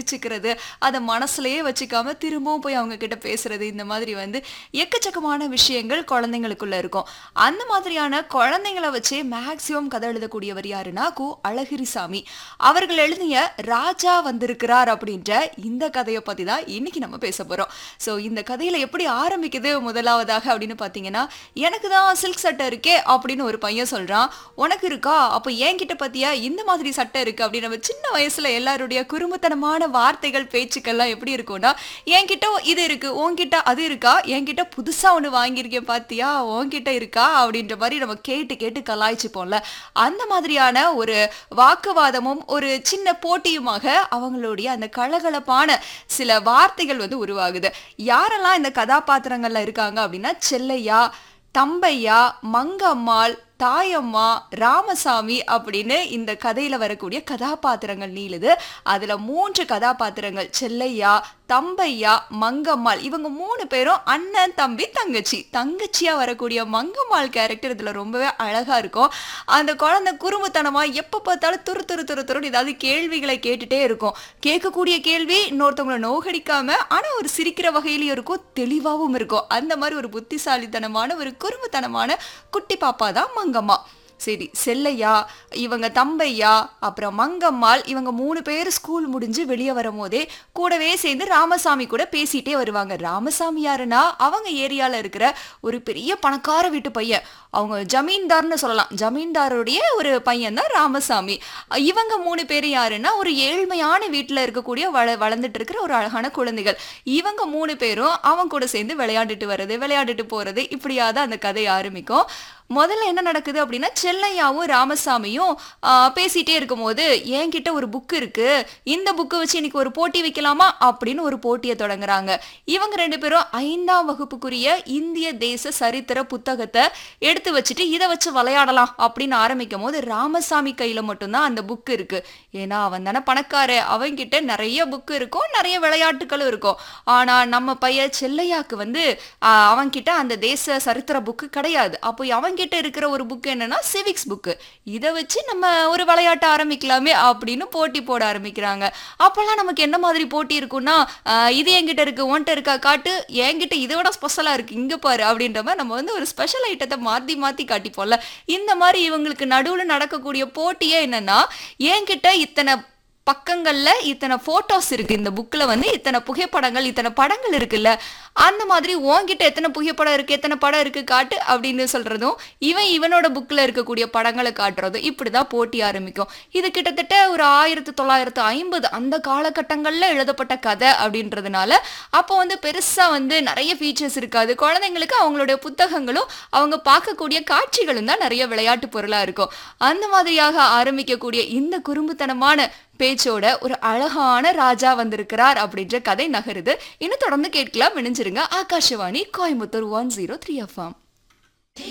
சிரிச்சுக்கிறது அதை மனசுலயே வச்சுக்காம திரும்பவும் போய் அவங்க கிட்ட பேசுறது இந்த மாதிரி வந்து எக்கச்சக்கமான விஷயங்கள் குழந்தைங்களுக்குள்ள இருக்கும் அந்த மாதிரியான குழந்தைங்களை வச்சே மேக்சிமம் கதை எழுதக்கூடியவர் யாருன்னா கு அழகிரிசாமி அவர்கள் எழுதிய ராஜா வந்திருக்கிறார் அப்படின்ற இந்த கதையை பத்தி தான் இன்னைக்கு நம்ம பேச போறோம் ஸோ இந்த கதையில எப்படி ஆரம்பிக்குது முதலாவதாக அப்படின்னு பாத்தீங்கன்னா எனக்கு தான் சில்க் சட்டை இருக்கே அப்படின்னு ஒரு பையன் சொல்றான் உனக்கு இருக்கா அப்போ என்கிட்ட பத்தியா இந்த மாதிரி சட்டை இருக்கு அப்படின்னு நம்ம சின்ன வயசுல எல்லாருடைய குறும்புத்தனமான வார்த்தைகள் பேச்சுக்கள்லாம் எப்படி இருக்கும்னா என்கிட்ட இது இருக்கு உன்கிட்ட அது இருக்கா என்கிட்ட புதுசா ஒண்ணு வாங்கியிருக்கேன் பாத்தியா உன்கிட்ட இருக்கா அப்படின்ற மாதிரி நம்ம கேட்டு கேட்டு கலாய்ச்சிப்போம்ல அந்த மாதிரியான ஒரு வாக்குவாதமும் ஒரு சின்ன போட்டியுமாக அவங்களுடைய அந்த கலகலப்பான சில வார்த்தைகள் வந்து உருவாகுது யாரெல்லாம் இந்த கதாபாத்திரங்கள்ல இருக்காங்க அப்படின்னா செல்லையா தம்பையா மங்கம்மாள் தாயம்மா ராமசாமி அப்படின்னு இந்த கதையில வரக்கூடிய கதாபாத்திரங்கள் நீளுது அதுல மூன்று கதாபாத்திரங்கள் செல்லையா தம்பையா மங்கம்மாள் இவங்க மூணு பேரும் அண்ணன் தம்பி தங்கச்சி தங்கச்சியா வரக்கூடிய மங்கம்மாள் கேரக்டர் இதுல ரொம்பவே அழகா இருக்கும் அந்த குழந்தை குறும்புத்தனமா எப்ப பார்த்தாலும் துரு துரு துரு துருன்னு ஏதாவது கேள்விகளை கேட்டுட்டே இருக்கும் கேட்கக்கூடிய கேள்வி இன்னொருத்தவங்களை நோகடிக்காம ஆனா ஒரு சிரிக்கிற வகையிலயும் இருக்கும் தெளிவாகவும் இருக்கும் அந்த மாதிரி ஒரு புத்திசாலித்தனமான ஒரு குறும்புத்தனமான குட்டி பாப்பா தான் மங்கம்மா சரி செல்லையா இவங்க தம்பையா அப்புறம் மங்கம்மாள் இவங்க மூணு பேர் ஸ்கூல் முடிஞ்சு வெளியே வரும்போதே கூடவே சேர்ந்து ராமசாமி கூட பேசிட்டே வருவாங்க ராமசாமி யாருன்னா அவங்க ஏரியால இருக்கிற ஒரு பெரிய பணக்கார வீட்டு பையன் அவங்க ஜமீன்தார்னு சொல்லலாம் ஜமீன்தாருடைய ஒரு பையன் தான் ராமசாமி இவங்க மூணு பேர் யாருன்னா ஒரு ஏழ்மையான வீட்டில் இருக்கக்கூடிய வள வளர்ந்துட்டு இருக்கிற ஒரு அழகான குழந்தைகள் இவங்க மூணு பேரும் அவங்க கூட சேர்ந்து விளையாண்டுட்டு வர்றது விளையாண்டுட்டு போறது இப்படியாதான் அந்த கதை ஆரம்பிக்கும் முதல்ல என்ன நடக்குது அப்படின்னா செல்லையாவும் ராமசாமியும் ஆஹ், பேசிட்டே இருக்கும்போது என்கிட்ட ஒரு புக் இருக்கு இந்த புக்கை வச்சு இன்னைக்கு ஒரு போட்டி வைக்கலாமா அப்படின்னு ஒரு போட்டியை தொடங்குறாங்க இவங்க ரெண்டு பேரும் ஐந்தாம் வகுப்புக்குரிய இந்திய தேச சரித்திர புத்தகத்தை எடுத்து வச்சுட்டு இதை வச்சு விளையாடலாம் அப்படின்னு ஆரம்பிக்கும் போது ராமசாமி கையில மட்டும்தான் அந்த புக் இருக்கு ஏன்னா அவன் தானே பணக்கார அவன்கிட்ட நிறைய புக் இருக்கும் நிறைய விளையாட்டுகளும் இருக்கும் ஆனா நம்ம பையன் செல்லையாக்கு வந்து ஆஹ், அவன்கிட்ட அந்த தேச சரித்திர புக்கு கிடையாது அப்போ அவன்கிட்ட இருக்கிற ஒரு புக் என்னன்னா சிவிக்ஸ் புக்கு இதை வச்சு நம்ம ஒரு விளையாட்ட ஆரம்பிக்கலாமே அப்படின்னு போட்டி போட ஆரம்பிக்கிறாங்க அப்பெல்லாம் நமக்கு என்ன மாதிரி போட்டி இருக்கும்னா ஆஹ், இது என்கிட்ட இருக்கு உன்கிட்ட இருக்கா காட்டு என்கிட்ட இதை விட ஸ்பெஷலா இருக்கு இங்க பாரு அப்படின்ற மாதிரி நம்ம வந்து ஒரு ஸ்பெஷல் ஐட்டத்தை மாத்தி மாத்தி காட்டிப்போம்ல இந்த மாதிரி இவங்களுக்கு நடுவுல நடக்கக்கூடிய போட்டியே என்னன்னா என்கிட்ட இத்தனை பக்கங்கள்ல இத்தனை போட்டோஸ் இருக்கு இந்த புக்ல வந்து இத்தனை புகைப்படங்கள் இத்தனை படங்கள் இருக்குல்ல அந்த மாதிரி உன்கிட்ட எத்தனை புகைப்படம் இருக்கு எத்தனை படம் இருக்கு காட்டு அப்படின்னு சொல்றதும் இவன் இவனோட புக்ல இருக்கக்கூடிய படங்களை காட்டுறதும் இப்படிதான் போட்டி ஆரம்பிக்கும் இது கிட்டத்தட்ட ஒரு ஆயிரத்தி தொள்ளாயிரத்து ஐம்பது அந்த காலகட்டங்கள்ல எழுதப்பட்ட கதை அப்படின்றதுனால அப்போ வந்து பெருசா வந்து நிறைய ஃபீச்சர்ஸ் இருக்காது குழந்தைங்களுக்கு அவங்களுடைய புத்தகங்களும் அவங்க பார்க்கக்கூடிய காட்சிகளும் தான் நிறைய விளையாட்டு பொருளா இருக்கும் அந்த மாதிரியாக ஆரம்பிக்கக்கூடிய இந்த குறும்புத்தனமான பேச்சோட ஒரு அழகான ராஜா வந்திருக்கிறார் அப்படின்ற கதை நகருது இன்னும் தொடர்ந்து கேட்கலாம் இணைஞ்சிருங்க Akashvani Coimbatore one zero three FM